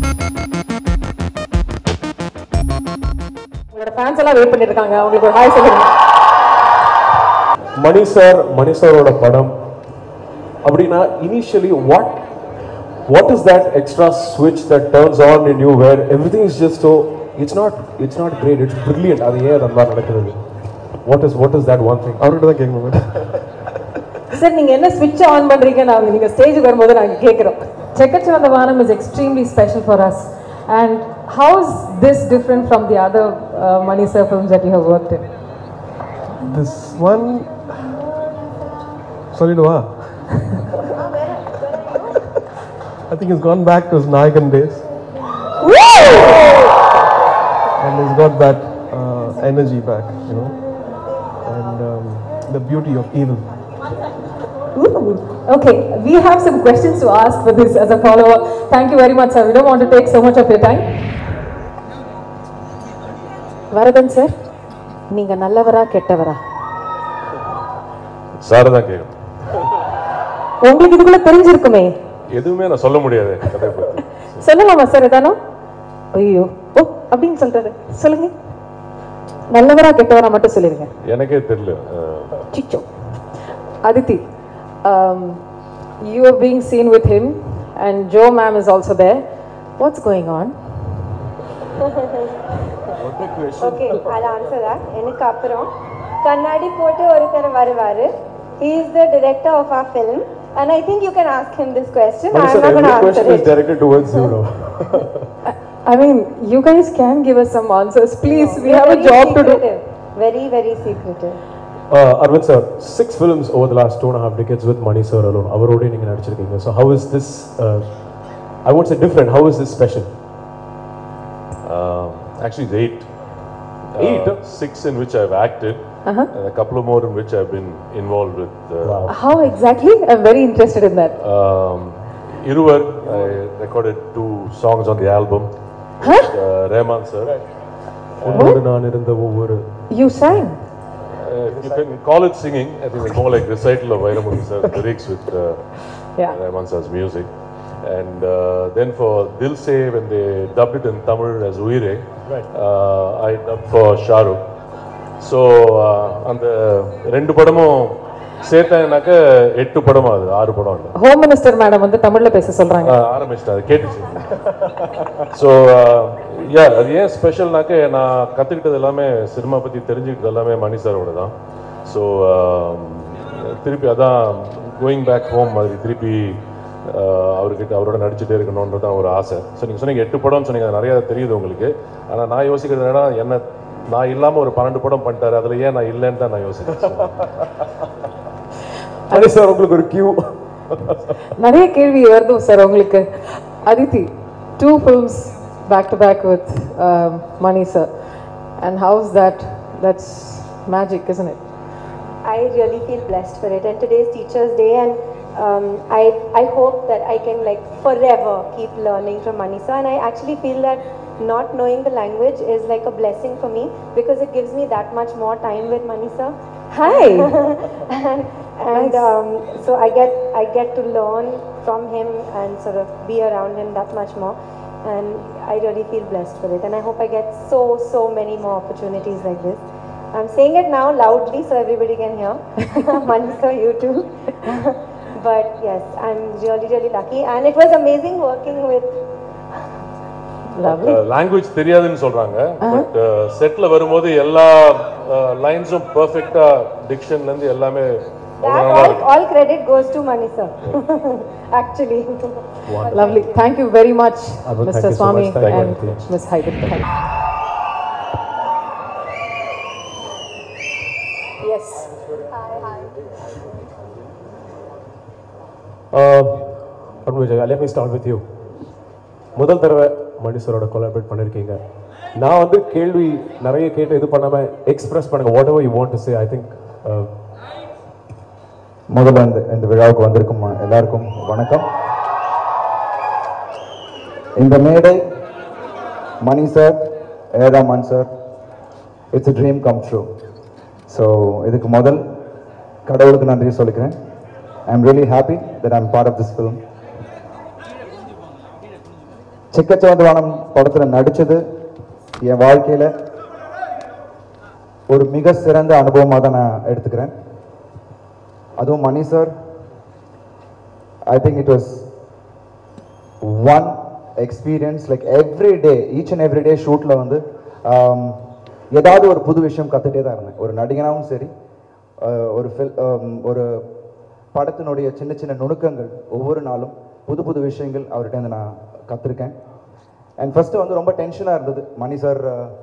உங்களோட ஃபேன்ஸ் எல்லாம் வெயிட் பண்ணிட்டு இருக்காங்க உங்களுக்கு ஒரு ஹாய் சொல்லுங்க மணி சார் மணி சாரோட படம் அப்படின்னா initially what what is that extra ஸ்விட்ச் that turns on in you where everything is just so it's not it's not great it's brilliant அது ஏன் அந்த மாதிரி நடக்குது what is what is that one thing அவர்கிட்ட தான் கேட்கணும் sir நீங்க என்ன ஸ்விட்ச் ஆன் பண்றீங்க நாங்க நீங்க ஸ்டேஜுக்கு வரும்போது நாங்க கேக்குறோம் Chekachivanda Vanam is extremely special for us. And how is this different from the other uh, Mani Sir films that you have worked in? This one சொல்லிடுவா I think he's gone back to his Nayakan days. And he's got that uh, energy back, you know, and um, the beauty of evil. Okay, we have some questions to ask for this as a follow-up. Thank you very much, sir. We don't want to take so much of your time. Varadan sir நீங்க நல்லவரா கெட்டவரா sir தான் கேட்கணும் உங்களுக்கு இதுக்குள்ள தெரிஞ்சிருக்குமே எதுவுமே நான் சொல்ல முடியாது கதை பத்தி சொல்லலாமா சார் ஏதானோ ஐயோ ஓ அப்படின்னு சொல்றாரு சொல்லுங்க நல்லவரா கெட்டவரா மட்டும் சொல்லிருங்க எனக்கே தெரியல அஹ், சிச்சோ Aditi, um, you are being seen with him, and Joe ma'am is also there. What's going on? Okay I'll answer that எனக்கு அப்புறம் கண்ணாடி போட்டு ஒருத்தர் வருவாரு he is the director of our film and I think you can ask him this question Mani I'm sir, not going every to question answer is it directed towards you now. I mean, you guys can give us some answers, please. We We're have a very job to do. secretive. very very secretive Uh, Arvind sir, six films over the last two and a half decades with Mani sir alone. அவரோட நீங்க நடிச்சிருக்கீங்க. So how is this? Uh, I won't say different. How is this special? uh, actually it's eight Eight? Uh, six in which I've acted and a couple of more in which I've been involved with uh, Wow. How exactly? I'm very interested in that. um, Iruvar I recorded two songs on the album with, uh, Rahman sir உன்னோடு நான் இருந்த ஒவ்வொரு You sang. uh, you can call it singing I think it's more like recital of Vairamuthu sir lyrics with uh, Yeah. Rahman sir's music. And uh, then for Dil Se, when they dubbed it in Tamil as Uire, uh, I dubbed for Shahrukh. So அந்த ரெண்டு படமும் சேர்த்தாங்கனாக்க எட்டு படம் அது ஆறு படம் இல்லை home minister madam வந்து தமிழ்ல பேச சொல்றாங்க ஆரம்பிச்சிட்டேன் அது கேட்டுச்சு ஸோ யா அது ஏன் ஸ்பெஷல்னாக்க நான் கற்றுக்கிட்டது எல்லாமே சினிமா பற்றி தெரிஞ்சுக்கிட்டது எல்லாமே மணி சாரோட தான் ஸோ திருப்பி அதான் கோயிங் பேக் ஹோம் மாதிரி திருப்பி ஆஹ், அவர்கிட்ட அவரோட நடிச்சுட்டே இருக்கணுன்றது தான் ஒரு ஆசை ஸோ நீங்கள் சொன்னீங்க எட்டு படம்னு சொன்னீங்க அது நிறையா தெரியுது உங்களுக்கு ஆனால் நான் யோசிக்கிறது என்னன்னா என்ன நான் இல்லாமல் ஒரு பன்னெண்டு படம் பண்ணிட்டாரு அதில் ஏன் நான் இல்லைன்னு தான் நான் யோசிக்கிறேன் மணி சார் உங்களுக்கு ஒரு கியூ நிறைய கேள்வி வருது சார் உங்களுக்கு Aditi two films back to back with Mani sir and house that that's magic isn't it I really feel blessed for it. And today's Teachers' Day, and um, I I hope that I can like forever keep learning from Manisa. And I actually feel that not knowing the language is like a blessing for me because it gives me that much more time with Manisa. Hi. and and um, so I get I get to learn from him and sort of be around him that much more. And I really feel blessed for it. And I hope I get so so many more opportunities like this. I'm saying it now loudly so everybody can hear. Manisa, you too. but yes, I'm really really lucky, and it was amazing working with Lovely. Language தெரியாதுன்னு சொல்றாங்க but செட்ல வரும்போது எல்லா லைன்ஸும் பர்ஃபெக்டா டிக்ஷன்ல இருந்து எல்லாமே that. அவ்வளவு நல்லா All, இருக்கு all credit goes to Manisa, actually. Lovely. Thank you very much, Arvind, Mr. thank you so Swami much. Thank you and very much. Ms. Haider. Thank you. Yes. let me start with you முதல் தடவை மணி சாரோட collaborate பண்ணிருக்கீங்க நான் வந்து கேள்வி நிறைய கேட்டு இது பண்ணாம எக்ஸ்பிரஸ் பண்ணுங்க whatever you want to say I think முதல்ல இந்த இந்த விழாவுக்கு வந்திருக்கும் எல்லாருக்கும் வணக்கம் இந்த மேடை மணி சார் ஏதாமன் sir it's a dream come true so இதுக்கு முதல் கடவுளுக்கு நன்றி சொல்லிக்கிறேன் I am really happy that I'm part of this film Chekka Chivantha Vaanam படத்தில் நடித்தது என் வாழ்க்கையில் ஒரு மிக சிறந்த அனுபவமாக தான் நான் எடுத்துக்கிறேன் அதுவும் Mani sir I think it was one experience like every day each and every day ஷூட்டில் வந்து ஆம், ஏதாவது ஒரு புது விஷயம் கற்றுட்டே தான் இருந்தேன் ஒரு நடிகனாகவும் சரி அஹ், ஒரு ஃபில் ஒரு படத்தினுடைய சின்ன சின்ன நுணுக்கங்கள் ஒவ்வொரு நாளும் புது புது விஷயங்கள் அவர்கிட்ட இருந்து நான் கற்றுருக்கேன் அண்ட் ஃபஸ்ட்டு வந்து ரொம்ப டென்ஷனாக இருந்தது Mani sir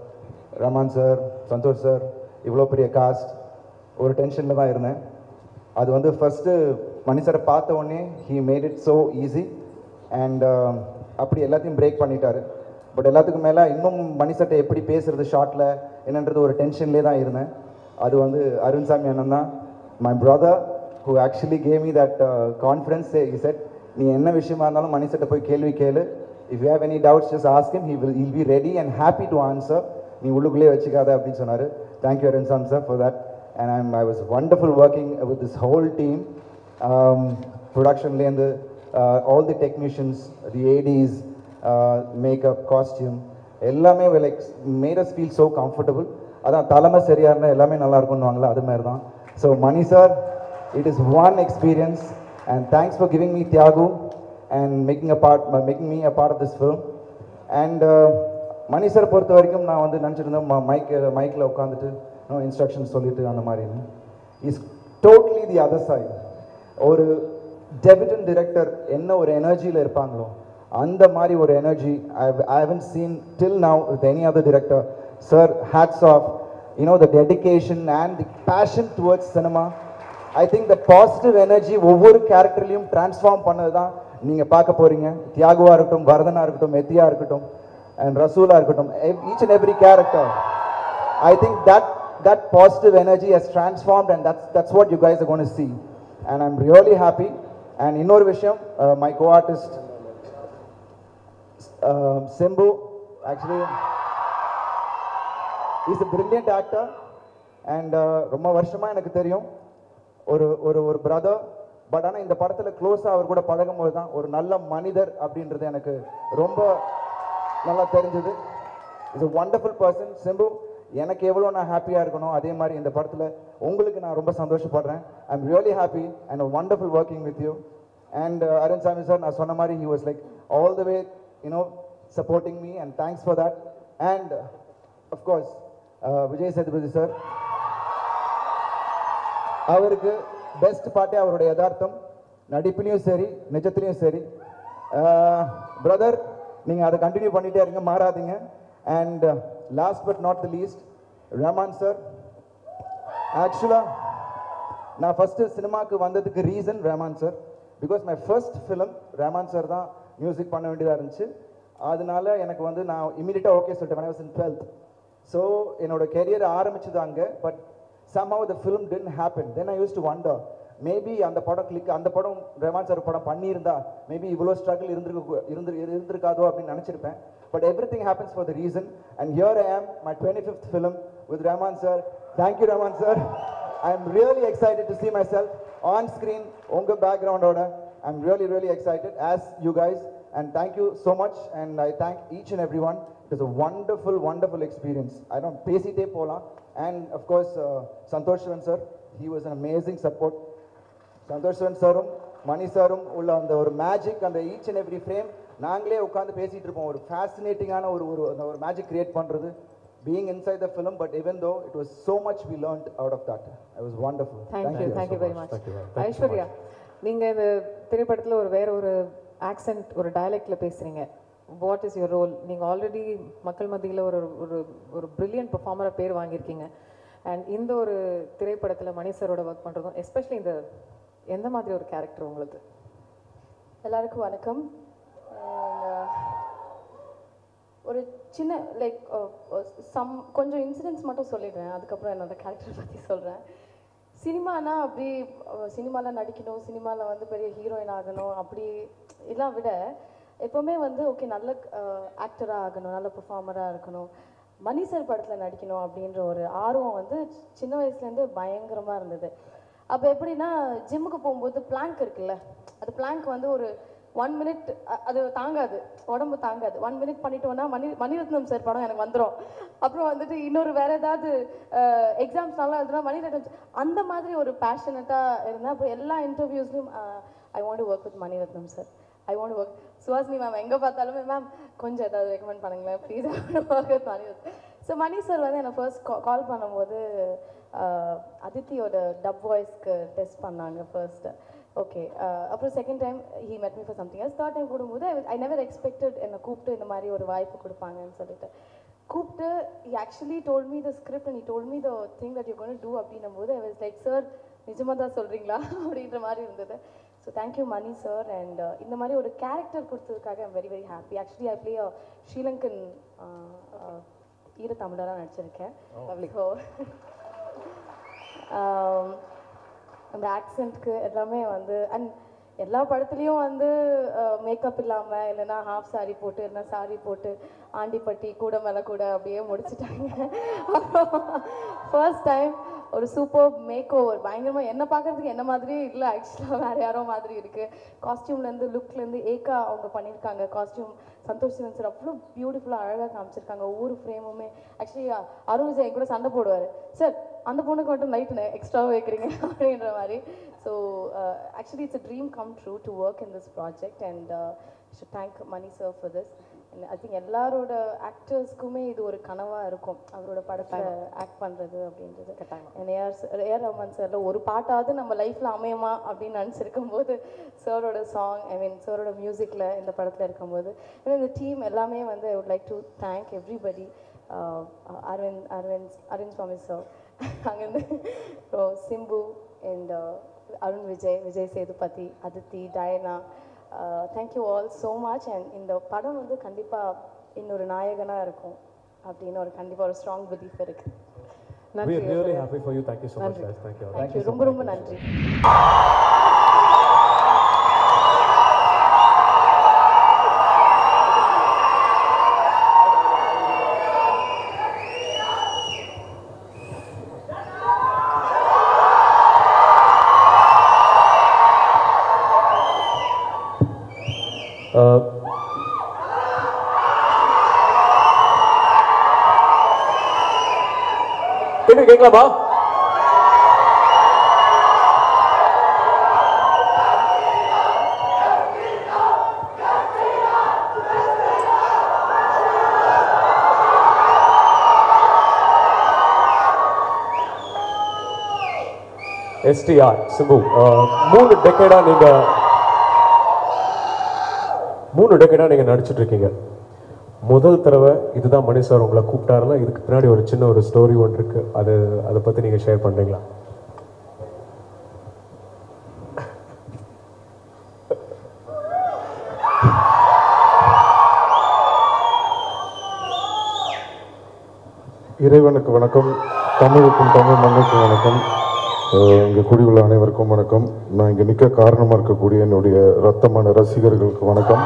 Rahman sir Santosh sir இவ்வளோ பெரிய காஸ்ட் ஒரு டென்ஷனில் தான் இருந்தேன் அது வந்து ஃபஸ்ட்டு மணி சாரை பார்த்த உடனே he made it so easy and அப்படி எல்லாத்தையும் பிரேக் பண்ணிட்டாரு பட் எல்லாத்துக்கும் மேலே இன்னும் மணி சட்டை எப்படி பேசுறது ஷார்ட்டில் என்னன்றது ஒரு டென்ஷன்லேயே தான் இருந்தேன் அது வந்து அருண்சாமி அண்ணன் தான் my brother who actually came me that confidence he said நீ என்ன விஷயமா இருந்தாலும் மணி சட்டை போய் கேள்வி கேளு if you have any doubts just ask him he will he'll be ready and happy to answer நீ உள்ளுக்குள்ளே வச்சுக்காத அப்படின்னு சொன்னார் thank you Arvindswami sir for that and I'm I was wonderful working with this whole team ப்ரொடக்ஷன்லேருந்து all the technicians the ADs makeup costume எல்லாமே like made us feel so comfortable அதான் தலைமை சரியாக இருந்தால் எல்லாமே நல்லா இருக்கும்னுவாங்களா அது மாதிரி தான் so Mani sir it is one experience and thanks for giving me Thiyagu and making a part making me a part of this film and Mani sir பொறுத்த வரைக்கும் நான் வந்து நினச்சிருந்தேன் மைக் மைக்கில் உட்காந்துட்டு இன்ஸ்ட்ரக்ஷன் சொல்லிட்டு அந்த மாதிரின்னு is totally the other side ஒரு டெபிட்டன் டிரெக்டர் என்ன ஒரு எனர்ஜியில் இருப்பாங்களோ அந்த மாதிரி ஒரு energy I haven't seen till now with any other director sir hats off you know the dedication and the passion towards cinema I think the positive energy ஒவ்வொரு கேரக்டர்லையும் டிரான்ஸ்ஃபார்ம் பண்ணது தான் நீங்கள் பார்க்க போகிறீங்க தியாகுவாக இருக்கட்டும் வரதனா இருக்கட்டும் மெத்தியா இருக்கட்டும் அண்ட் ரசூலா இருக்கட்டும் each and every character I think that that positive energy has transformed, and that's that's what you guys are going to see. And I'm really happy. And இன்னொரு விஷயம் uh, my co-artist um, Simbu actually he's a brilliant actor and uh, ரொம்ப வருஷமா எனக்கு தெரியும் ஒரு ஒரு ஒரு brother but ஆனால் இந்த படத்தில் க்ளோஸாக அவர் கூட பழகும்போது தான் ஒரு நல்ல மனிதர் அப்படின்றது எனக்கு ரொம்ப நல்லா தெரிஞ்சது is a wonderful person Simbu எனக்கு எவ்வளோ நான் ஹாப்பியாக இருக்கணும் அதே மாதிரி இந்த படத்தில் உங்களுக்கு நான் ரொம்ப சந்தோஷப்படுறேன் I am really happy and wonderful working with you and Arvind Swami sir நான் சொன்ன மாதிரி he was like all the way you know supporting me and thanks for that and of course Vijay Sethupathi sir அவருக்கு பெஸ்ட் பாட்டே அவருடைய யதார்த்தம் நடிப்புலையும் சரி நிஜத்துலையும் சரி பிரதர் நீங்கள் அதை கண்டினியூ பண்ணிட்டே இருங்க மாறாதீங்க and last but not the least Rahman sir ஆக்சுவலாக நான் ஃபஸ்ட்டு சினிமாவுக்கு வந்ததுக்கு reason Rahman sir because my first film Rahman sir தான் மியூசிக் பண்ண வேண்டியதாக இருந்துச்சு அதனால எனக்கு வந்து நான் இமீடியட்டாக ஓகே சொல்லிட்டேன் when I was in 12th so என்னோட கெரியர் ஆரம்பிச்சது அங்கே but somehow the film didn't happen then i used to wonder maybe அந்த படம் கிளிக் அந்த படம் ரஹ்மான் சார் படம் பண்ணியிருந்தா மேபி இவ்வளோ ஸ்ட்ரகிள் இருந்திருக்க இருந்து இருந்திருக்காதோ அப்படின்னு நினச்சிருப்பேன் but everything happens for the reason and here I am my twenty fifth film with Rahman sir thank you Rahman sir I am really excited to see myself on screen உங்கள் பேக்ரவுண்டோட I am really really excited as you guys and thank you so much and I thank each and every one it is a wonderful wonderful experience I don't பேசிட்டே போகலாம் and of course Santosh Sivan sir he was an amazing support சந்தோஷன் சாரும் மணி சாரும் உள்ள அந்த ஒரு magic அந்த ஈச் அண்ட் எவ்ரி ஃப்ரேம் நாங்களே உட்காந்து பேசிட்டு இருப்போம் ஒரு ஃபேசினேட்டிங்கான ஒரு ஒரு அந்த ஒரு மேஜிக் கிரியேட் பண்ணுறது being inside the film but even though it was so much we learned out of that i was wonderful thank you thank you very much Aishwarya நீங்க இந்த திரைப்படத்துல ஒரு வேற ஒரு ஆக்சென்ட் ஒரு டயலெக்ட்ல பேசுறீங்க வாட் இஸ் யுவர் ரோல் நீங்க ஆல்ரெடி மக்கள் மத்தியில ஒரு ஒரு ஒரு பிரில்லியன்ட் பெர்ஃபார்மரா பேர் வாங்கியிருக்கீங்க அண்ட் இந்த ஒரு திரைப்படத்துல மணி சாரோட ஒர்க் பண்றதும் எஸ்பெஷலி இந்த எந்த மாதிரி ஒரு கேரக்டர் உங்களுக்கு எல்லாருக்கும் வணக்கம் And, uh, ஒரு சின்ன லைக் சம் கொஞ்சம் இன்சிடென்ட்ஸ் மட்டும் சொல்லிடுறேன் அதுக்கப்புறம் என்னோட கேரக்டர் பற்றி சொல்கிறேன் சினிமானா அப்படி சினிமாவில் நடிக்கணும் சினிமாவில் வந்து பெரிய ஹீரோயின் ஆகணும் அப்படி எல்லாம் விட எப்போவுமே வந்து ஓகே நல்ல ஆக்டராக ஆகணும் நல்ல பெர்ஃபார்மராக இருக்கணும் மணி சார் படத்தில் நடிக்கணும் அப்படின்ற ஒரு ஆர்வம் வந்து சின்ன வயசுலேருந்து பயங்கரமாக இருந்தது அப்போ எப்படின்னா ஜிம்முக்கு போகும்போது பிளாங்க் இருக்குல்ல அது பிளாங்க் வந்து ஒரு ஒன் மினிட் அது தாங்காது உடம்பு தாங்காது ஒன் மினிட் பண்ணிட்டோம்னா மணி மணிரத்னம் சார் படம் எனக்கு வந்துடும் அப்புறம் வந்துட்டு இன்னொரு வேற ஏதாவது எக்ஸாம்ஸ் நல்லா எழுதுனா மணிரத்னம் sir- அந்த மாதிரி ஒரு பேஷனட்டாக இருந்தேன் அப்புறம் எல்லா இன்டர்வியூஸ்லையும் I want work with Maniratnam sir I want work Suhasini ma'am எங்கே பார்த்தாலுமே மேம் கொஞ்சம் ஏதாவது ரெக்கமெண்ட் பண்ணுங்களேன் please work with Maniratnam so Mani sir வந்து என்னை ஃபர்ஸ்ட் கால் பண்ணும்போது ஆஹ், அதித்தியோட டப் வாய்ஸ்க்கு டெஸ்ட் பண்ணாங்க ஃபர்ஸ்ட் ஓகே அப்புறம் second time he met me for something else third time கூடும்போது ஐ நெவர் எக்ஸ்பெக்டட் என்னை கூப்பிட்டு இந்த மாதிரி ஒரு வாய்ப்பு கொடுப்பாங்கன்னு சொல்லிட்டு கூப்பிட்டு he actually told me the script and he told me the thing that you're going to do அப்படின்னும் போது ஐ வாஸ் லைக் சார் நிஜமாக தான் சொல்கிறீங்களா அப்படின்ற மாதிரி இருந்தது so thank you Mani sir and இந்த மாதிரி ஒரு கேரக்டர் கொடுத்ததுக்காக I'm very very happy actually I play a Sri Lankan ஈர தமிழராக நடிச்சிருக்கேன் ஸோ அந்த ஆக்சென்ட்க்கு எல்லாமே வந்து அண்ட் எல்லா படத்துலையும் வந்து மேக்கப் இல்லாமல் இல்லைன்னா ஹாஃப் saree போட்டு இல்லைன்னா saree போட்டு ஆண்டிப்பட்டி கூட மேலே கூட அப்படியே முடிச்சிட்டாங்க ஃபர்ஸ்ட் டைம் ஒரு சூப்பர் மேக் ஓவர் பயங்கரமாக என்ன பார்க்கறதுக்கு என்ன மாதிரியே இல்லை ஆக்சுவலாக வேறு யாரோ மாதிரி இருக்குது காஸ்டியூம்லேருந்து லுக்லேருந்து ஏக்கா அவங்க பண்ணியிருக்காங்க காஸ்டியூம் சந்தோஷ் சிவன் சார் அவ்வளோ பியூட்டிஃபுல்லாக அழகாக காமிச்சிருக்காங்க ஒவ்வொரு ஃப்ரேமுமே ஆக்சுவலி அருண் விஜய் என் கூட சண்டை போடுவார் சார் அந்த பொண்ணுக்கு மட்டும் லைட் எக்ஸ்ட்ராவாக வைக்கிறீங்க அப்படின்ற மாதிரி so actually it's a dream come true to work in this project and should thank Mani sir for this I think எல்லாரோட ஆக்டர்ஸ்க்குமே இது ஒரு கனவாக இருக்கும் அவரோட படத்தை ஆக்ட் பண்ணுறது அப்படின்றது And AR sir AR Rahman சாரில் ஒரு பாட்டாவது நம்ம லைஃப்பில் அமையுமா அப்படின்னு நினச்சிருக்கும் போது சாரோட சாங் ஐ மீன் சாரோட மியூசிக்கில் இந்த படத்தில் இருக்கும்போது ஏன்னா இந்த டீம் எல்லாமே வந்து I would like to thank everybody Aravind Aravind Aravind Swami sir அங்கேருந்து அப்புறம் Simbu and Arun Vijay Vijay Sethupathi Aditi Dayana thank you all so much அண்ட் இந்த படம் வந்து கண்டிப்பாக இன்னொரு நாயகனாக இருக்கும் அப்படின்னு ஒரு கண்டிப்பாக ஒரு ஸ்ட்ராங் பிலீஃப் இருக்குது We are really happy for you. Thank you so much, guys. Thank you. Thank you ரொம்ப ரொம்ப நன்றி Uh, கேள்வி கேட்கலாமா எஸ்டிஆர் சிம்பு uh, மூணு டெக்கேடா நீங்க மூணு டெக்கேடா நீங்க நடிச்சிட்டு இருக்கீங்க முதல் தடவை இதுதான் மணி சார் உங்களை கூப்பிட்டாருல இதுக்கு பின்னாடி ஒரு சின்ன ஒரு ஸ்டோரி ஒன்று இருக்கு அது அதை பத்தி நீங்க ஷேர் பண்றீங்களா இறைவனுக்கு வணக்கம் தமிழுக்கும் தமிழ் மண்ணுக்கும் வணக்கம் அஹ் இங்க கூடியுள்ள அனைவருக்கும் வணக்கம் நான் இங்க நிற்க காரணமா இருக்கக்கூடிய என்னுடைய ரத்தமான ரசிகர்களுக்கு வணக்கம்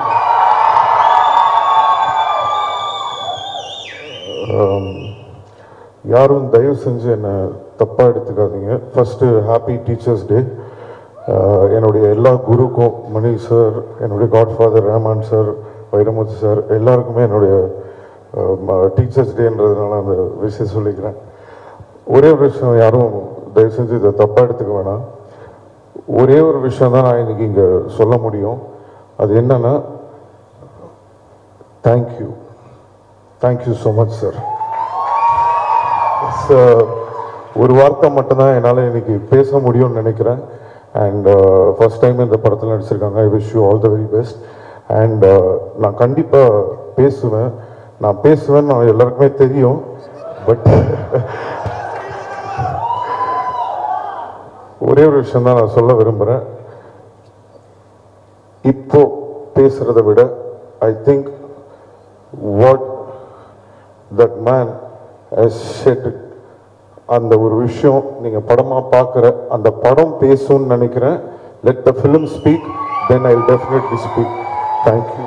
ஆம், யாரும் தயவு செஞ்சு என்னை தப்பா எடுத்துக்காதீங்க ஃபர்ஸ்ட் ஹாப்பி டீச்சர்ஸ் டே என்னுடைய எல்லா குருக்கும் மணி சார் என்னுடைய godfather Rahman sir Vairamuthu sir எல்லாருக்குமே என்னுடைய டீச்சர்ஸ் டேன்றதுனால அந்த விஷயம் சொல்லிக்கிறேன் ஒரே ஒரு விஷயம் யாரும் தயவு செஞ்சு இதை தப்பாக எடுத்துக்க வேணாம் ஒரே ஒரு விஷயம் தான் நான் இன்னைக்கு இங்கே சொல்ல முடியும் அது என்னன்னா thank you thank you so much sir ஒரு வார்த்தை மட்டும்தான் என்னால் இன்னைக்கு பேச முடியும்னு நினைக்கிறேன் அண்ட் ஃபர்ஸ்ட் டைம் இந்த படத்தில் நடிச்சிருக்காங்க I wish you all the very best and நான் கண்டிப்பாக பேசுவேன் நான் பேசுவேன் நான் எல்லாருக்குமே தெரியும் பட் ஒரே ஒரு விஷயம் தான் நான் சொல்ல விரும்புகிறேன் இப்போ பேசுறதை விட I think what that man said அந்த ஒரு விஷயம் நீங்க படமா பார்க்குற அந்த படம் பேசும்னு நினைக்கிறேன் let the film speak then I definitely speak thank you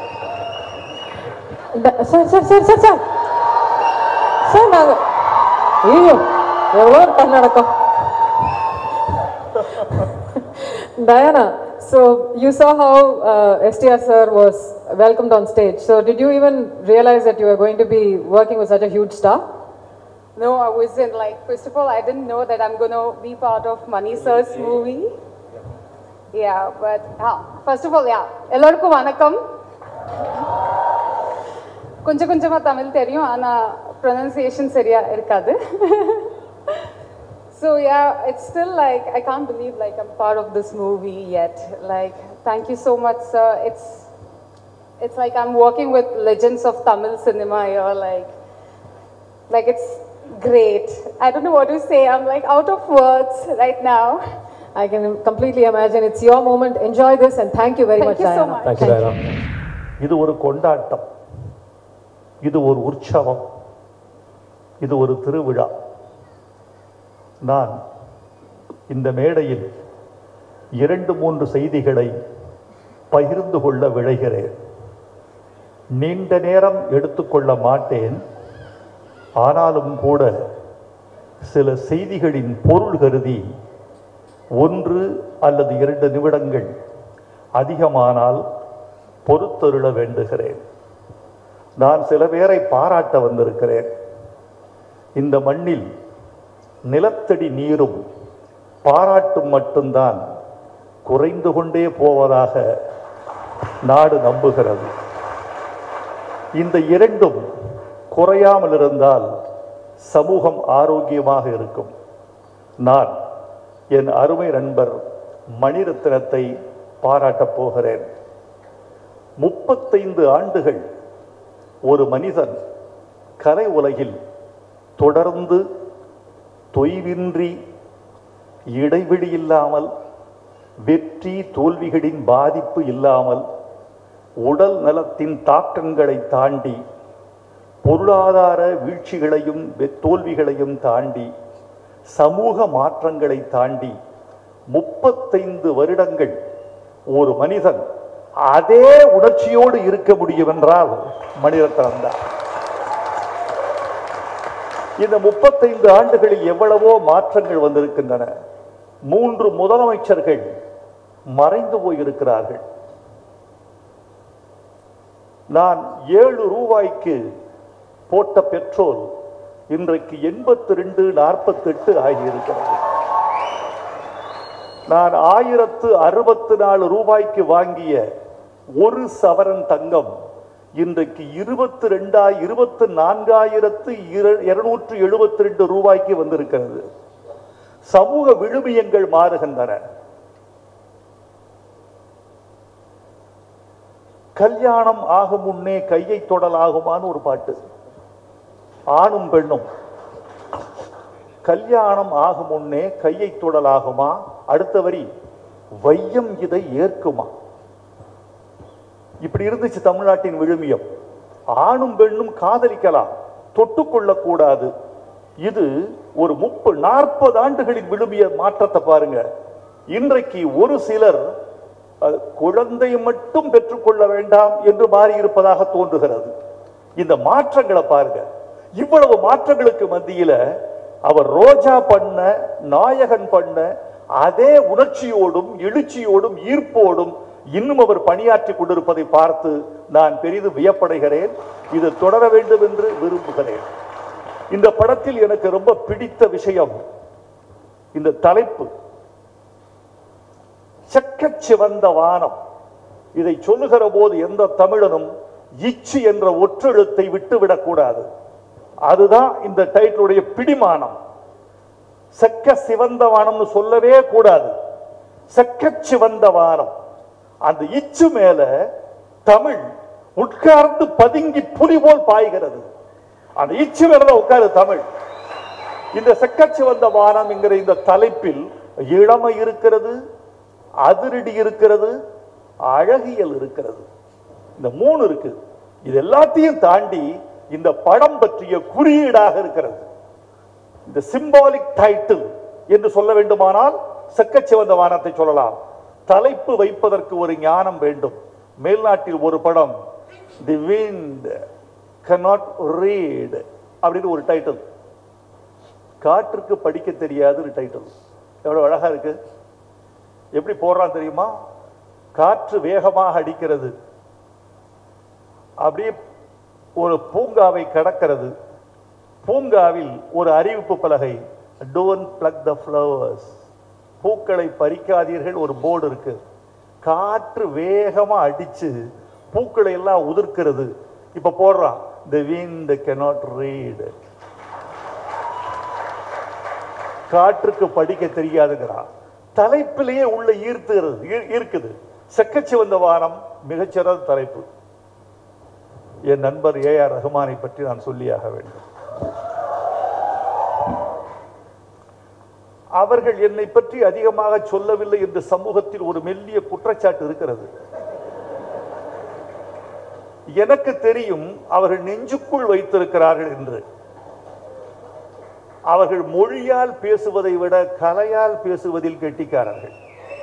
sir sir sir sir sir sir நாங்கள் ஐயோ எவ்வளோ தன்னடக்கம் Diana So you saw how uh, STR sir was welcomed on stage. So did you even realize that you were going to be working with such a huge star? No, I wasn't. Like, first of all, I didn't know that I'm going to be part of Mani sir's movie. Yeah, but ah, first of all, yeah. எல்லாருக்கும் வணக்கம் கொஞ்சம் கொஞ்சமா தமிழ் தெரியும் ஆனா pronunciation சரியா இருக்காது So yeah, it's still like I can't believe like I'm part of this movie yet. Like, thank you so much, sir. It's it's like I'm working with legends of Tamil cinema here. Like, like it's great. I don't know what to say. I'm like out of words right now. I can completely imagine. It's your moment. Enjoy this and thank you very Thank much, you so Diana. much. Thank you, Diana. இது ஒரு கொண்டாட்டம் இது ஒரு உற்சவம் இது ஒரு திருவிழா நான் இந்த மேடையில் இரண்டு மூன்று செய்திகளை பகிர்ந்து கொள்ள விழைகிறேன் நீண்ட நேரம் எடுத்துக்கொள்ள மாட்டேன் ஆனாலும் கூட சில செய்திகளின் பொருள் கருதி ஒன்று அல்லது இரண்டு நிமிடங்கள் அதிகமானால் பொறுத்தருள வேண்டுகிறேன் நான் சில பேரை பாராட்ட வந்திருக்கிறேன் இந்த மண்ணில் நிலத்தடி நீரும் பாராட்டும் மட்டும்தான் குறைந்து கொண்டே போவதாக நாடு நம்புகிறது இந்த இரண்டும் குறையாமல் இருந்தால் சமூகம் ஆரோக்கியமாக இருக்கும் நான் என் அருமை நண்பர் மணிரத்னத்தை பாராட்டப் போகிறேன் முப்பத்தைந்து ஆண்டுகள் ஒரு மனிதன் கலை உலகில் தொடர்ந்து தொய்வின்றி இடைவெளி இல்லாமல் வெற்றி தோல்விகளின் பாதிப்பு இல்லாமல் உடல் நலத்தின் தாக்கங்களை தாண்டி பொருளாதார வீழ்ச்சிகளையும் வெ- தோல்விகளையும் தாண்டி சமூக மாற்றங்களை தாண்டி முப்பத்தைந்து வருடங்கள் ஒரு மனிதன் அதே உணர்ச்சியோடு இருக்க முடியும் என்றால் மணிரத்னம் தான் இந்த முப்பத்தைந்து ஆண்டுகளில் எவ்வளவோ மாற்றங்கள் வந்திருக்கின்றன மூன்று முதலமைச்சர்கள் மறைந்து போயிருக்கிறார்கள் நான் ஏழு ரூபாய்க்கு போட்ட பெட்ரோல் இன்றைக்கு எண்பத்தி ரெண்டு நாற்பத்தெட்டு ஆகியிருக்கிறது நான் ஆயிரத்து அறுபத்து நாலு ரூபாய்க்கு வாங்கிய ஒரு சவரன் தங்கம் இன்றைக்கு இருபத்தி ரெண்டாய் இருபத்து நான்காயிரத்து இருநூற்று எழுபத்தி ரெண்டு ரூபாய்க்கு வந்திருக்கிறது சமூக விழுமியங்கள் மாறுகின்றன கல்யாணம் ஆகும் முன்னே கையை தொடலாகுமான்னு ஒரு பாட்டு ஆணும் பெண்ணும் கல்யாணம் ஆகும் முன்னே கையை தொடலாகுமா அடுத்த வரி வையம் இதை ஏற்குமா இப்படி இருந்துச்சு தமிழ்நாட்டின் விழுமியம் ஆணும் பெண்ணும் காதலிக்கலாம் தொட்டுக்கொள்ளக்கூடாது இது ஒரு முப்ப நாற்பது ஆண்டுகளின் விழுமிய மாற்றத்தை பாருங்க இன்றைக்கு ஒரு சிலர் அஹ், குழந்தை மட்டும் பெற்றுக்கொள்ள வேண்டாம் என்று மாறி இருப்பதாக தோன்றுகிறது இந்த மாற்றங்களை பாருங்க இவ்வளவு மாற்றங்களுக்கு மத்தியில அவர் ரோஜா பண்ண நாயகன் பண்ண அதே உணர்ச்சியோடும் எழுச்சியோடும் ஈர்ப்போடும் இன்னும் அவர் பணியாற்றி கொண்டிருப்பதை பார்த்து நான் பெரிதும் வியப்படைகிறேன் இது தொடர வேண்டும் என்று விரும்புகிறேன் இந்த படத்தில் எனக்கு ரொம்ப பிடித்த விஷயம் இந்த தலைப்பு செக்கச் சிவந்த வானம் இதை சொல்லுகிற போது எந்த தமிழனும் இச்சு என்ற ஒற்றெழுத்தை விட்டுவிடக் கூடாது அதுதான் இந்த டைட்டிலுடைய பிடிமானம் செக்க சிவந்த வானம்னு சொல்லவே கூடாது செக்கச் சிவந்த வானம் அந்த இச்சு மேல தமிழ் உட்கார்ந்து பதுங்கி புலி போல் பாய்கிறது அந்த இச்சு மேல தான் உட்காரு தமிழ் இந்த செக்கச் சிவந்த வானம் என்கிற இந்த தலைப்பில் இளமை இருக்கிறது அதிரடி இருக்கிறது அழகியல் இருக்கிறது இந்த மூணு இருக்கு இது எல்லாத்தையும் தாண்டி இந்த படம் பற்றிய குறியீடாக இருக்கிறது இந்த சிம்பாலிக் டைட்டில் என்று சொல்ல வேண்டுமானால் செக்கச்சிவந்த வானத்தை சொல்லலாம் தலைப்பு வைப்பதற்கு ஒரு ஞானம் வேண்டும் மேல்நாட்டில் ஒரு படம் தி wind cannot read அப்படின்னு ஒரு டைட்டில் காற்றுக்கு படிக்க தெரியாது டைட்டில் எவ்வளவு அழகா இருக்கு எப்படி போடுறான் தெரியுமா காற்று வேகமாக அடிக்கிறது அப்படியே ஒரு பூங்காவை கடக்கிறது பூங்காவில் ஒரு அறிவிப்பு பலகை டோன்ட் பிளக் த ஃப்ளவர்ஸ் பூக்களை பறிக்காதீர்கள் ஒரு போர்டு இருக்கு காற்று வேகமா அடிச்சு பூக்களை எல்லாம் உதிர்க்கிறது இப்ப போடுறான் the wind cannot read காற்றுக்கு படிக்க தெரியாதுங்கிறான் தலைப்பிலேயே உள்ள ஈர்த்துகிறது ஈ- ஈர்க்குது செக்கச்சிவந்த வானம் மிகச்சிறந்த தலைப்பு என் நண்பர் ஏ ஆர் ரஹ்மானை பற்றி நான் சொல்லியாக வேண்டும் அவர்கள் என்னை பற்றி அதிகமாக சொல்லவில்லை என்று சமூகத்தில் ஒரு மெல்லிய குற்றச்சாட்டு இருக்கிறது எனக்கு தெரியும் அவர்கள் நெஞ்சுக்குள் வைத்திருக்கிறார்கள் என்று அவர்கள் மொழியால் பேசுவதை விட கலையால் பேசுவதில் கெட்டிக்காரர்கள்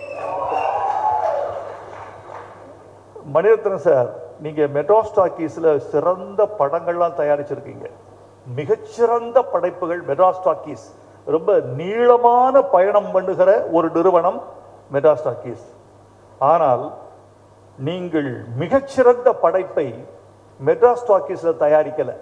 மணிரத்னம் சார் நீங்க மெட்ராஸ் டாக்கீஸ்ல சிறந்த படங்கள்லாம் தயாரிச்சிருக்கீங்க மிகச்சிறந்த படைப்புகள் மெட்ராஸ் டாக்கீஸ் ரொம்ப நீளமான பயணம் பண்ணுகிற ஒரு நிறுவனம் மெட்ராஸ் டாக்கீஸ் ஆனால் நீங்கள் மிகச்சிறந்த படைப்பை மெட்ராஸ் டாக்கீஸ்ல தயாரிக்கல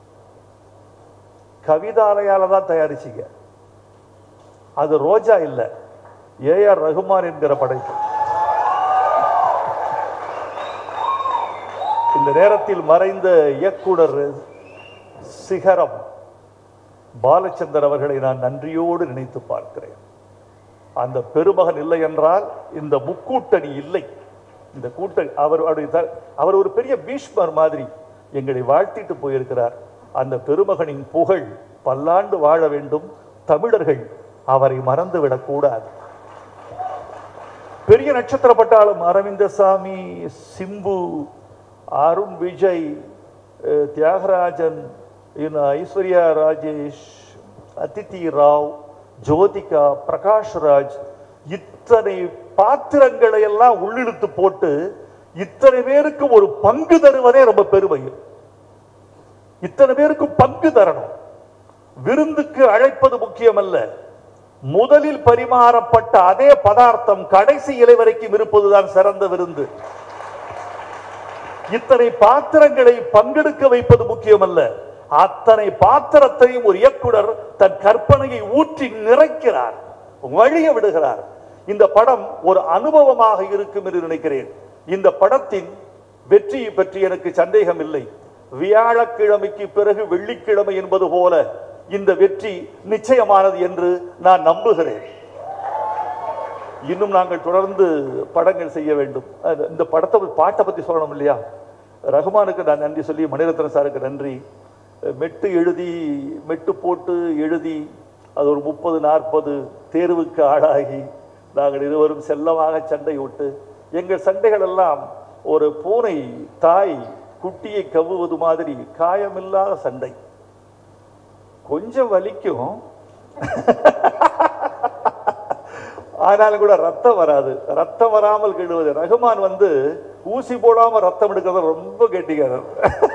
கவிதாலயால தான் தயாரிச்சீங்க அது ரோஜா இல்லை ஏஆர் ரகுமான் என்கிற படைப்பு இந்த நேரத்தில் மறைந்த இயக்குனர் சிகரம் பாலச்சந்தர் அவர்களை நான் நன்றியோடு நினைத்து பார்க்கிறேன் அந்த பெருமகன் இல்லை என்றால் இந்த முக்கூட்டணி இல்லை இந்த கூட்டணி அவர் அவருடைய த- அவர் ஒரு பெரிய பீஷ்மர் மாதிரி எங்களை வாழ்த்திட்டு போயிருக்கிறார் அந்த பெருமகனின் புகழ் பல்லாண்டு வாழ வேண்டும் தமிழர்கள் அவரை மறந்து விடக்கூடாது பெரிய நட்சத்திர பட்டாளம் அரவிந்தசாமி சிம்பு அருண் விஜய் அஹ், தியாகராஜன் இன்னும் ஐஸ்வர்யா ராஜேஷ் அதித்தி ராவ் ஜோதிகா பிரகாஷ் ராஜ் இத்தனை பாத்திரங்களை எல்லாம் உள்ளிழுத்து போட்டு இத்தனை பேருக்கு ஒரு பங்கு தருவதே ரொம்ப பெருமை இத்தனை பேருக்கு பங்கு தரணும் விருந்துக்கு அழைப்பது முக்கியமல்ல முதலில் பரிமாறப்பட்ட அதே பதார்த்தம் கடைசி இலை வரைக்கும் இருப்பதுதான் சிறந்த விருந்து இத்தனை பாத்திரங்களை பங்கெடுக்க வைப்பது முக்கியமல்ல அத்தனை பாத்திரத்தையும் ஒரு இயக்குனர் தன் கற்பனையை ஊற்றி நிறைக்கிறார் வழிய விடுகிறார் இந்த படம் ஒரு அனுபவமாக இருக்கும் என்று நினைக்கிறேன் இந்த படத்தின் வெற்றியை பற்றி எனக்கு சந்தேகம் இல்லை வியாழக்கிழமைக்கு பிறகு வெள்ளிக்கிழமை என்பது போல இந்த வெற்றி நிச்சயமானது என்று நான் நம்புகிறேன் இன்னும் நாங்கள் தொடர்ந்து படங்கள் செய்ய வேண்டும் அது- இந்த படத்தை பத்தி- பாட்டை பத்தி சொல்லணும் இல்லையா ரகுமானுக்கு நான் நன்றி சொல்லி மணிரத்னம் சாருக்கு நன்றி மெட்டு எழுதி மெட்டு போட்டு எழுதி அது ஒரு முப்பது நாற்பது தேர்வுக்கு ஆளாகி நாங்கள் இருவரும் செல்லமாக சண்டை விட்டு எங்கள் சண்டைகள் எல்லாம் ஒரு பூனை தாய் குட்டியை கவ்வுவது மாதிரி காயமில்லாத சண்டை கொஞ்சம் வலிக்கும் ஆனாலும் கூட ரத்தம் வராது ரத்தம் வராமல் கெடுவது ரகுமான் வந்து ஊசி போடாம ரத்தம் எடுக்கிறது ரொம்ப கெட்டிக்காரர்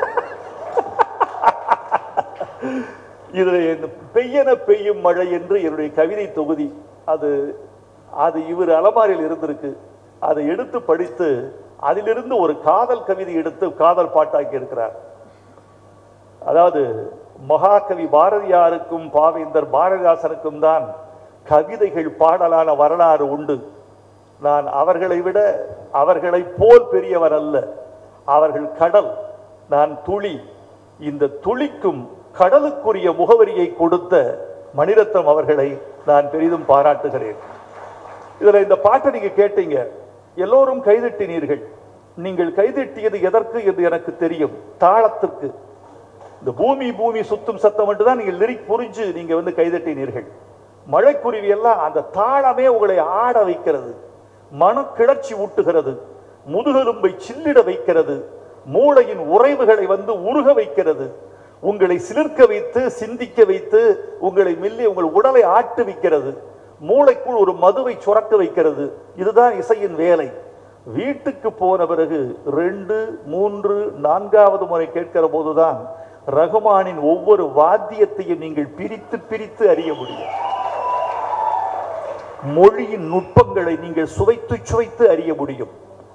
இதுல இந்த பெய்யன பெய்யும் மழை என்று என்னுடைய கவிதை தொகுதி அது அது இவர் அலமாரியில் இருந்திருக்கு அதை எடுத்து படித்து அதிலிருந்து ஒரு காதல் கவிதை எடுத்து காதல் பாட்டாக்கி இருக்கிறார் அதாவது மகாகவி பாரதியாருக்கும் பாவேந்தர் பாரதிதாசனுக்கும் தான் கவிதைகள் பாடலான வரலாறு உண்டு நான் அவர்களை விட அவர்களை போல் பெரியவர் அல்ல அவர்கள் கடல் நான் துளி இந்த துளிக்கும் கடலுக்குரிய முகவரியை கொடுத்த மணிரத்னம் அவர்களை நான் பெரிதும் பாராட்டுகிறேன் இதுல இந்த பாட்டை நீங்க கேட்டீங்க எல்லோரும் கைதட்டினீர்கள் நீங்கள் கைதட்டியது எதற்கு என்று எனக்கு தெரியும் தாளத்திற்கு இந்த பூமி பூமி சுத்தும் சத்தம் மட்டும் தான் நீங்க லிரிக் புரிஞ்சு நீங்க வந்து கைதட்டினீர்கள் மழைக்குருவி எல்லாம் அந்த தாளமே உங்களை ஆட வைக்கிறது மனக்கிளர்ச்சி ஊட்டுகிறது முதுகெலும்பை சில்லிட வைக்கிறது மூளையின் உறைவுகளை வந்து உருக வைக்கிறது உங்களை சிலிர்க்க வைத்து சிந்திக்க வைத்து உங்களை மெல்லி உங்கள் உடலை ஆட்டுவிக்கிறது மூளைக்குள் ஒரு மதுவை சுரக்க வைக்கிறது இதுதான் இசையின் வேலை வீட்டுக்கு போன பிறகு ரெண்டு மூன்று நான்காவது முறை கேட்கிற போதுதான் ரகுமானின் ஒவ்வொரு வாத்தியத்தையும் நீங்கள் பிரித்து பிரித்து அறிய முடியும் மொழியின் நுட்பங்களை நீங்கள் சுவைத்து சுவைத்து அறிய முடியும்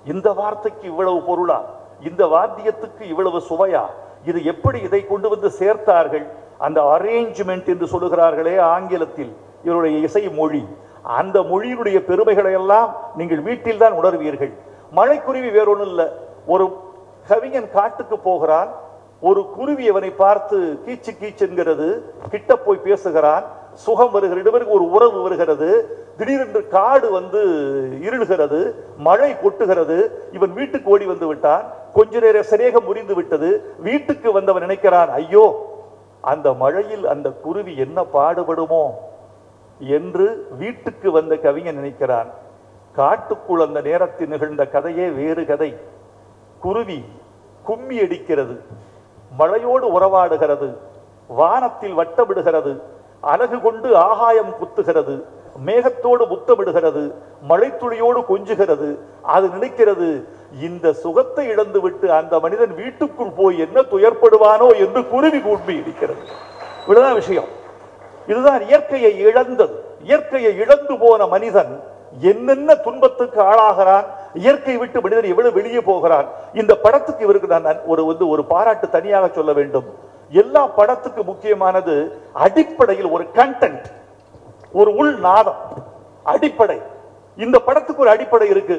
இந்த வார்த்தைக்கு இவ்வளவு பொருளா இந்த வாத்தியத்துக்கு இவ்வளவு சுவையா இது எப்படி இதை கொண்டு வந்து சேர்த்தார்கள் அந்த அரேஞ்ச்மெண்ட் என்று சொல்லுகிறார்களே ஆங்கிலத்தில் இவருடைய இசை மொழி அந்த மொழியினுடைய பெருமைகளை எல்லாம் நீங்கள் வீட்டில் தான் உணர்வீர்கள் மழைக்குருவி வேறொன்றும் இல்லை ஒரு கவிஞன் காட்டுக்கு போகிறான் ஒரு குருவி அவனை பார்த்து கீச்சு கீச்சுங்கிறது கிட்ட போய் பேசுகிறான் சுகம் வருகிறது இருவருக்கு ஒரு உறவு வருகிறது திடீரென்று காடு வந்து இருளுகிறது மழை கொட்டுகிறது இவன் வீட்டுக்கு ஓடி வந்து விட்டான் கொஞ்ச நேர சிரேகம் முறிந்து விட்டது வீட்டுக்கு வந்தவன் நினைக்கிறான் ஐயோ அந்த மழையில் அந்த குருவி என்ன பாடுபடுமோ என்று வீட்டுக்கு வந்த கவிஞன் நினைக்கிறான் காட்டுக்குள் அந்த நேரத்தில் நிகழ்ந்த கதையே வேறு கதை குருவி கும்மி அடிக்கிறது மழையோடு உறவாடுகிறது வானத்தில் வட்டமிடுகிறது அழகு கொண்டு ஆகாயம் குத்துகிறது மேகத்தோடு முத்தமிடுகிறது மழைத்துளியோடு கொஞ்சுகிறது அது நினைக்கிறது இந்த சுகத்தை இழந்து விட்டு அந்த மனிதன் வீட்டுக்குள் போய் என்ன துயர்ப்படுவானோ என்று குருவி கும்மி அடிக்கிறது இவ்வளவுதான் விஷயம் இதுதான் இயற்கையை இழந்தது இயற்கையை இழந்து போன மனிதன் என்னென்ன துன்பத்துக்கு ஆளாகிறான் இயற்கை விட்டு மனிதன் எவ்வளவு வெளியே போகிறான் இந்த படத்துக்கு இவருக்கு நான் ஒரு வந்து ஒரு பாராட்டு தனியாக சொல்ல வேண்டும் எல்லா படத்துக்கு முக்கியமானது அடிப்படையில் ஒரு கண்டென்ட் ஒரு உள் நாதம் அடிப்படை இந்த படத்துக்கு ஒரு அடிப்படை இருக்கு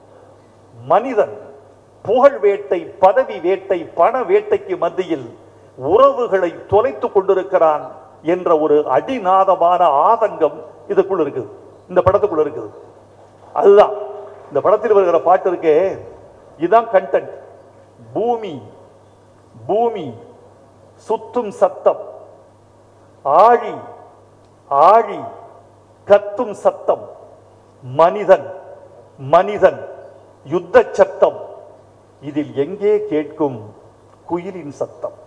மனிதன் புகழ் வேட்டை பதவி வேட்டை பண வேட்டைக்கு மத்தியில் உறவுகளை தொலைத்துக் கொண்டிருக்கிறான் என்ற ஒரு அடிநாதமான ஆதங்கம் இதுக்குள்ள இருக்குது இந்த படத்துக்குள்ள இருக்குது அதுதான் இந்த படத்தில் வருகிற பாட்டு இருக்கே இதுதான் கண்டென்ட் பூமி பூமி சுத்தும் சத்தம் ஆழி ஆழி கத்தும் சத்தம் மனிதன் மனிதன் யுத்த சத்தம் இதில் எங்கே கேட்கும் குயிலின் சத்தம்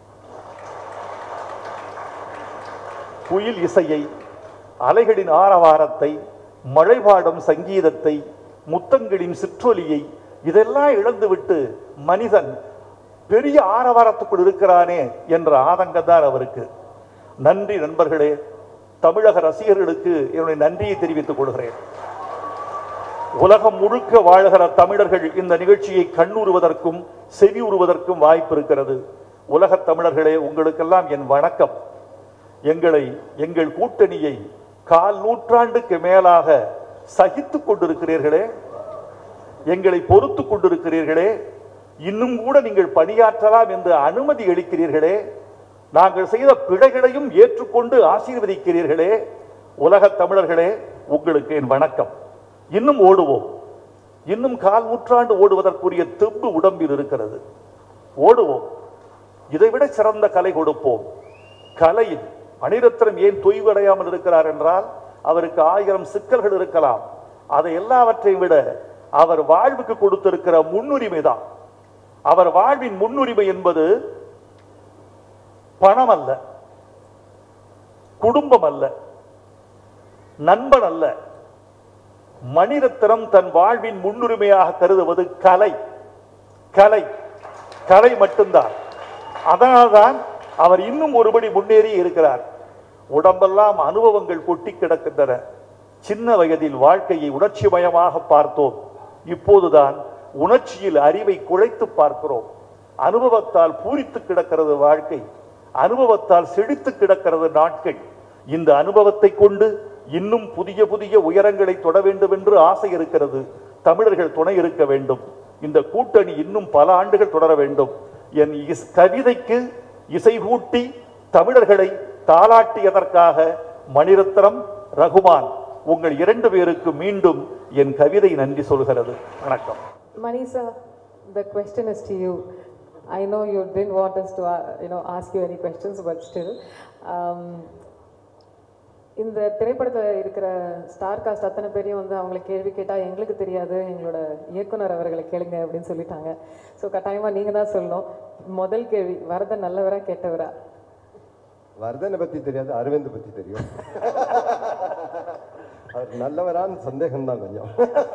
குயில் இசையை அலைகளின் ஆரவாரத்தை மழைபாடும் சங்கீதத்தை முத்தங்களின் சிற்றொலியை இதெல்லாம் இழந்துவிட்டு மனிதன் பெரிய ஆரவாரத்துக்குள் இருக்கிறானே என்ற ஆதங்கம் தான் அவருக்கு நன்றி நண்பர்களே தமிழக ரசிகர்களுக்கு என்னுடைய நன்றியை தெரிவித்துக் கொள்கிறேன் உலகம் முழுக்க வாழ்கிற தமிழர்கள் இந்த நிகழ்ச்சியை கண்ணுறுவதற்கும் செவியுறுவதற்கும் வாய்ப்பு இருக்கிறது உலகத் தமிழர்களே உங்களுக்கெல்லாம் என் வணக்கம் எங்களை எங்கள் கூட்டணியை கால் நூற்றாண்டுக்கு மேலாக சகித்துக் கொண்டிருக்கிறீர்களே எங்களை பொறுத்துக் கொண்டிருக்கிறீர்களே இன்னும் கூட நீங்கள் பணியாற்றலாம் என்று அனுமதி அளிக்கிறீர்களே நாங்கள் செய்த பிழைகளையும் ஏற்றுக்கொண்டு ஆசீர்வதிக்கிறீர்களே உலகத் தமிழர்களே உங்களுக்கு என் வணக்கம் இன்னும் ஓடுவோம் இன்னும் கால் நூற்றாண்டு ஓடுவதற்குரிய தெம்பு உடம்பில் இருக்கிறது ஓடுவோம் இதைவிட சிறந்த கலை கொடுப்போம் கலையில் மணிரத்னம் ஏன் தொய்வு அடையாமல் இருக்கிறார் என்றால் அவருக்கு ஆயிரம் சிக்கல்கள் இருக்கலாம் அதை எல்லாவற்றையும் விட அவர் வாழ்வுக்கு கொடுத்திருக்கிற முன்னுரிமை தான் அவர் வாழ்வின் முன்னுரிமை என்பது பணம் அல்ல குடும்பம் அல்ல நண்பன் அல்ல மணிரத்னம் தன் வாழ்வின் முன்னுரிமையாக கருதுவது கலை கலை கலை மட்டும்தான் அதனால்தான் அவர் இன்னும் ஒருபடி முன்னேறி இருக்கிறார் உடம்பெல்லாம் அனுபவங்கள் கொட்டி கிடக்கின்றன சின்ன வயதில் வாழ்க்கையை உணர்ச்சிமயமாக பார்த்தோம் இப்போதுதான் உணர்ச்சியில் அறிவை குழைத்து பார்க்கிறோம் அனுபவத்தால் பூரித்து கிடக்கிறது வாழ்க்கை அனுபவத்தால் செழித்து கிடக்கிறது நாட்கள் இந்த அனுபவத்தை கொண்டு இன்னும் புதிய புதிய உயரங்களை தொட வேண்டும் என்று ஆசை இருக்கிறது தமிழர்கள் துணை இருக்க வேண்டும் இந்த கூட்டணி இன்னும் பல ஆண்டுகள் தொடர வேண்டும் என் இஸ்- கவிதைக்கு இசை கூட்டி தமிழர்களை தாளாட்டியதற்காக மணிரத்னம் ரகுமான் உங்கள் இரண்டு பேருக்கு மீண்டும் என் கவிதை நன்றி சொல்கிறது வணக்கம் Manisa, the question is to you. I know you didn't want us to, uh, you know, ask you any questions, but still. Um, இந்த திரைப்படத்தில் இருக்கிற ஸ்டார் காஸ்ட் அத்தனை பேரையும் வந்து அவங்களை கேள்வி கேட்டால் எங்களுக்கு தெரியாது எங்களோட இயக்குனர் அவர்களை கேளுங்க அப்படின்னு சொல்லிட்டாங்க ஸோ கட்டாயமாக நீங்கள் தான் சொல்லணும் முதல் கேள்வி வரதன் நல்லவரா கெட்டவரா வர்தனை பத்தி தெரியாது அரவிந்த் பத்தி தெரியும் அவர் நல்லவரான்னு சந்தேகம் தான் கொஞ்சம்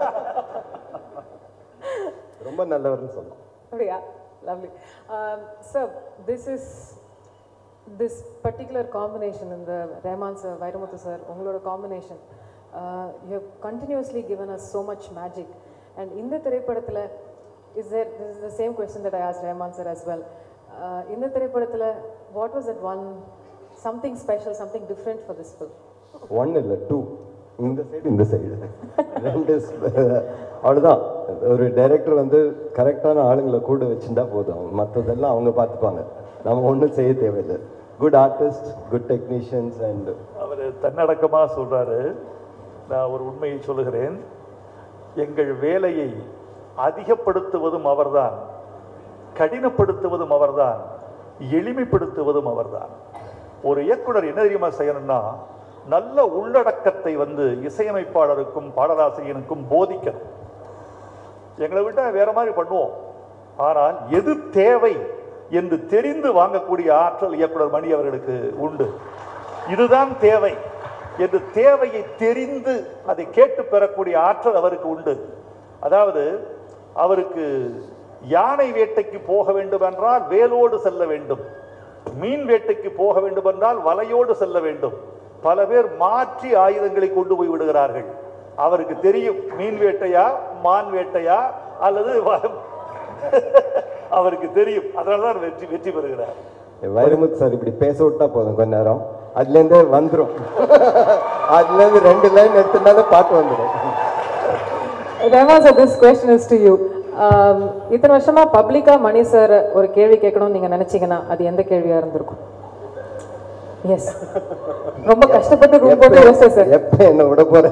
ரொம்ப நல்லவர்னு சொல்லலாம் அப்படியா lovely sir this is this particular combination இந்த ரஹ்மான் சார் வைரமுத்து சார் உங்களோட combination you have continuously given us so much magic and இந்த திரைப்படத்தில் is there this is the same question that I ask Rahman sir as well Uh, இந்த திரைப்படத்தில் what was it one something special something different for this film one இல்லை two இந்த side இந்த side ரெண்டு sp- அவ்வளவுதான் ஒரு டைரக்டர் வந்து கரெக்டான ஆளுங்களை கூட வச்சிருந்தா போதும் மற்றதெல்லாம் அவங்க பார்த்துப்பாங்க நம்ம ஒன்றும் செய்ய தேவையில்லை good artist good technicians and அவர் தன்னடக்கமா சொல்றாரு நான் ஒரு உண்மையை சொல்லுகிறேன் எங்கள் வேலையை அதிகப்படுத்துவதும் அவர்தான் கடினப்படுத்துவதும் அவர்தான் எளிமைப்படுத்துவதும் அவர்தான் ஒரு இயக்குனர் என்ன தெரியுமா செய்யணும்னா நல்ல உள்ளடக்கத்தை வந்து இசையமைப்பாளருக்கும் பாடலாசிரியனுக்கும் போதிக்கணும் எங்களை விட்டா வேற மாதிரி பண்ணுவோம் ஆனால் எது தேவை என்று தெரிந்து வாங்கக்கூடிய ஆற்றல் இயக்குனர் மணி அவர்களுக்கு உண்டு இதுதான் தேவை என்று தேவையை தெரிந்து அதை கேட்டு பெறக்கூடிய ஆற்றல் அவருக்கு உண்டு அதாவது அவருக்கு யானை வேட்டைக்கு போக வேண்டும் என்றால் வேலோடு செல்ல வேண்டும் மீன் வேட்டைக்கு போக வேண்டும் என்றால் வலையோடு செல்ல வேண்டும் பல பேர் மாற்றி ஆயுதங்களை கொண்டு போய் விடுகிறார்கள் அவருக்கு தெரியும் மீன் வேட்டையா மான் வேட்டையா அல்லது வ- அவருக்கு தெரியும் அதனால தான் வெற்றி வெற்றி பெறுகிறார் வைரமுத்து சார் இப்படி பேச விட்டா போதும் கொஞ்ச நேரம் அதுலேருந்தே வந்துடும் அதுலேருந்து ரெண்டு லைன் எடுத்துனாலே பாட்டு வந்துடும் Rahman sir this question is to you இத்தனை வருஷமா பப்ளிக்கா மணி சார் ஒரு கேள்வி கேட்கணும்னு நீங்க நினைச்சீங்கன்னா அது எந்த கேள்வியா இருந்திருக்கும் எஸ் ரொம்ப கஷ்டப்பட்டு ரூம் போட்டு யோசிச்சேன் சார் எப்போ என்ன விட போறேன்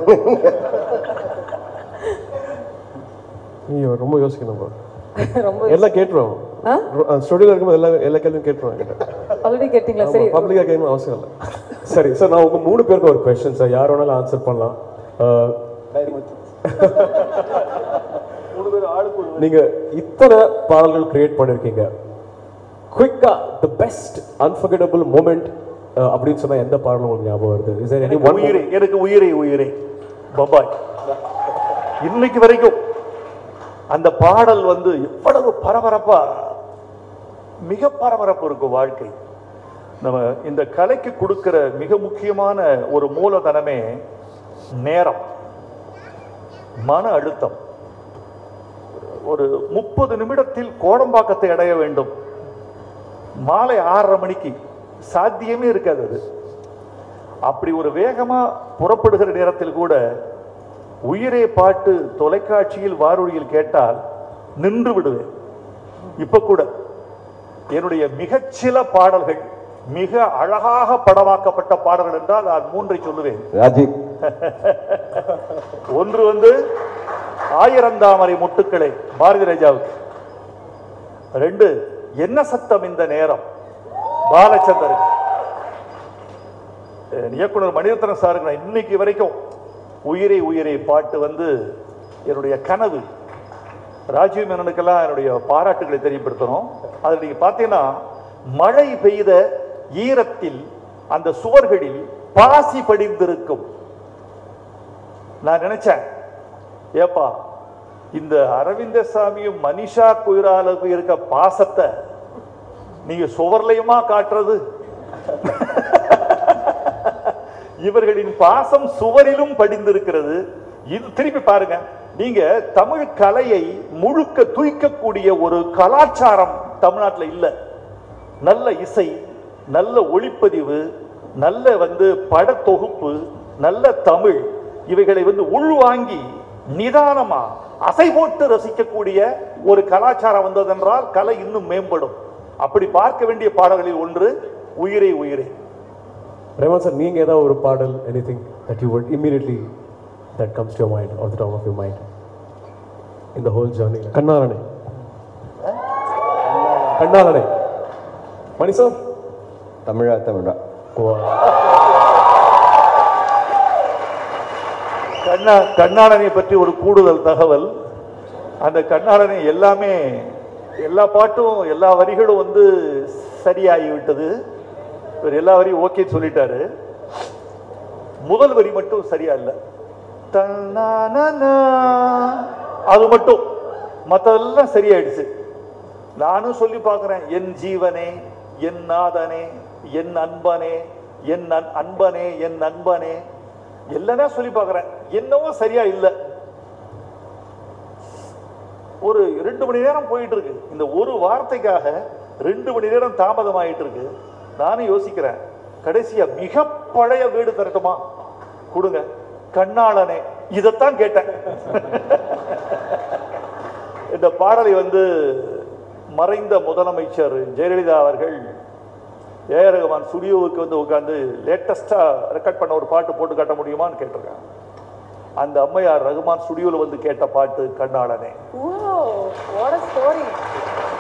நீ ரொம்ப யோசிக்கணும் bro. ரொம்ப எல்லாம் கேட்டுருவோம் ஸ்டுடியோல இருக்கும்போது எல்லா எல்லா கேள்வியும் கேட்டுருவோம் கிட்ட ஆல்ரெடி கேட்டீங்களா சரி பப்ளிக்கா கேட்கணும் அவசியம் இல்லை சரி சார் நான் உங்க மூணு பேருக்கு ஒரு கொஸ்டின் சார் யார் வேணாலும் ஆன்சர் பண்ணலாம் அஹ், நீங்க இத்தனை பாடல்கள் கிரியேட் பண்ணிருக்கீங்க குயிக்கா தி பெஸ்ட் அன்ஃபர்கெட்டபிள் மூமெண்ட் அப்படின்னு சொன்னா எந்த பாடல் உங்களுக்கு ஞாபகம் வருது இஸ் தேர் எனி ஒன் உயிரை எனக்கு உயிரை உயிரை பம்பாய் இன்னைக்கு வரைக்கும் அந்த பாடல் வந்து எவ்வளவு பரபரப்பா மிக பரபரப்பு இருக்கும் வாழ்க்கை நம்ம இந்த கலைக்கு கொடுக்கிற மிக முக்கியமான ஒரு மூலதனமே நேரம் மன அழுத்தம் ஒரு முப்பது நிமிடத்தில் கோடம்பாக்கத்தை அடைய வேண்டும் மாலை ஆறரை மணிக்கு சாத்தியமே இருக்காது அது அப்படி ஒரு வேகமா புறப்படுகிற நேரத்தில் கூட உயிரே பாட்டு தொலைக்காட்சியில் வானொலியில் கேட்டால் நின்று விடுவேன் இப்ப கூட என்னுடைய மிகச்சில பாடல்கள் மிக அழகாக படமாக்கப்பட்ட பாடல்கள் என்றால் நான் மூன்றை சொல்லுவேன் ராஜீவ் ஒன்று வந்து ஆயிரந்தாமரை முட்டுக்களே பாரதி ராஜாவுக்கு ரெண்டு என்ன சத்தம் இந்த நேரம் பாலச்சந்தருக்கு அஹ் இயக்குனர் மணிரத்னம் சாருக்கு நான் இன்னைக்கு வரைக்கும் உயிரை உயிரை பாட்டு வந்து என்னுடைய கனவு ராஜீவ் மேனனுக்கெல்லாம் என்னுடைய பாராட்டுகளை தெரியப்படுத்தணும் அதில் நீங்க பார்த்தீங்கன்னா மழை பெய்த ஈரத்தில் அந்த சுவர்களில் பாசி படிந்திருக்கும் நான் நினைச்சேன் ஏப்பா இந்த அரவிந்த சாமியும் மனிஷா குயிராலுக்கு இருக்க பாசத்தை நீங்க சுவர்லயுமா காட்டுறது இவர்களின் பாசம் சுவரிலும் படிந்திருக்கிறது இது திருப்பி பாருங்க நீங்க தமிழ் கலையை முழுக்க தூய்க்கக்கூடிய ஒரு கலாச்சாரம் தமிழ்நாட்டில் இல்ல நல்ல இசை நல்ல ஒளிப்பதிவு நல்ல வந்து படத்தொகுப்பு நல்ல தமிழ் இவைகளை வந்து உள்வாங்கி நிதானமா அசை போட்டு ரசிக்கக்கூடிய ஒரு கலாச்சாரம் வந்ததென்றால் கலை இன்னும் மேம்படும் அப்படி பார்க்க வேண்டிய பாடல்களில் ஒன்று உயிரே உயிரே ரேவன் சார் நீங்க ஏதாவது ஒரு பாடல் anything that you would immediately that comes to your mind of the top of your mind இந்த ஹோல் ஜர்னி கண்ணாலனை கண்ணாலனை மணி சார் தமிழா தமிழா கண்ணா கண்ணாளனை பற்றி ஒரு கூடுதல் தகவல் அந்த கண்ணாளனை எல்லாமே எல்லா பாட்டும் எல்லா வரிகளும் வந்து சரியாகி விட்டது இவர் எல்லா வரியும் ஓகே சொல்லிட்டாரு முதல் வரி மட்டும் சரியா இல்லை தன்னானா. அது மட்டும் மற்றதெல்லாம் சரியாயிடுச்சு நானும் சொல்லி பார்க்கிறேன் என் ஜீவனே என் நாதனே என் அன்பனே என் அன்- அன்பனே என் நண்பனே எல்லாமே சொல்லி பார்க்கிறேன் என்னவோ சரியா இல்லை ஒரு ரெண்டு மணி நேரம் போயிட்டு இருக்கு இந்த ஒரு வார்த்தைக்காக ரெண்டு மணி நேரம் தாமதம் ஆயிட்டு இருக்கு நானும் யோசிக்கிறேன் கடைசியா மிக பழைய வீடு தரட்டுமா கொடுங்க கண்ணாளனே இதைத்தான் கேட்டேன் இந்த பாடலை வந்து மறைந்த முதலமைச்சர் ஜெயலலிதா அவர்கள் ஏஆர் ரகுமான் ஸ்டுடியோவுக்கு வந்து உட்காந்து லேட்டஸ்டாக ரெக்கார்ட் பண்ண ஒரு பாட்டு போட்டு காட்ட முடியுமான்னு கேட்டிருக்காங்க அந்த அம்மையார் ரகுமான் ஸ்டுடியோவில் வந்து கேட்ட பாட்டு கண்ணாளனே Wow, what a story.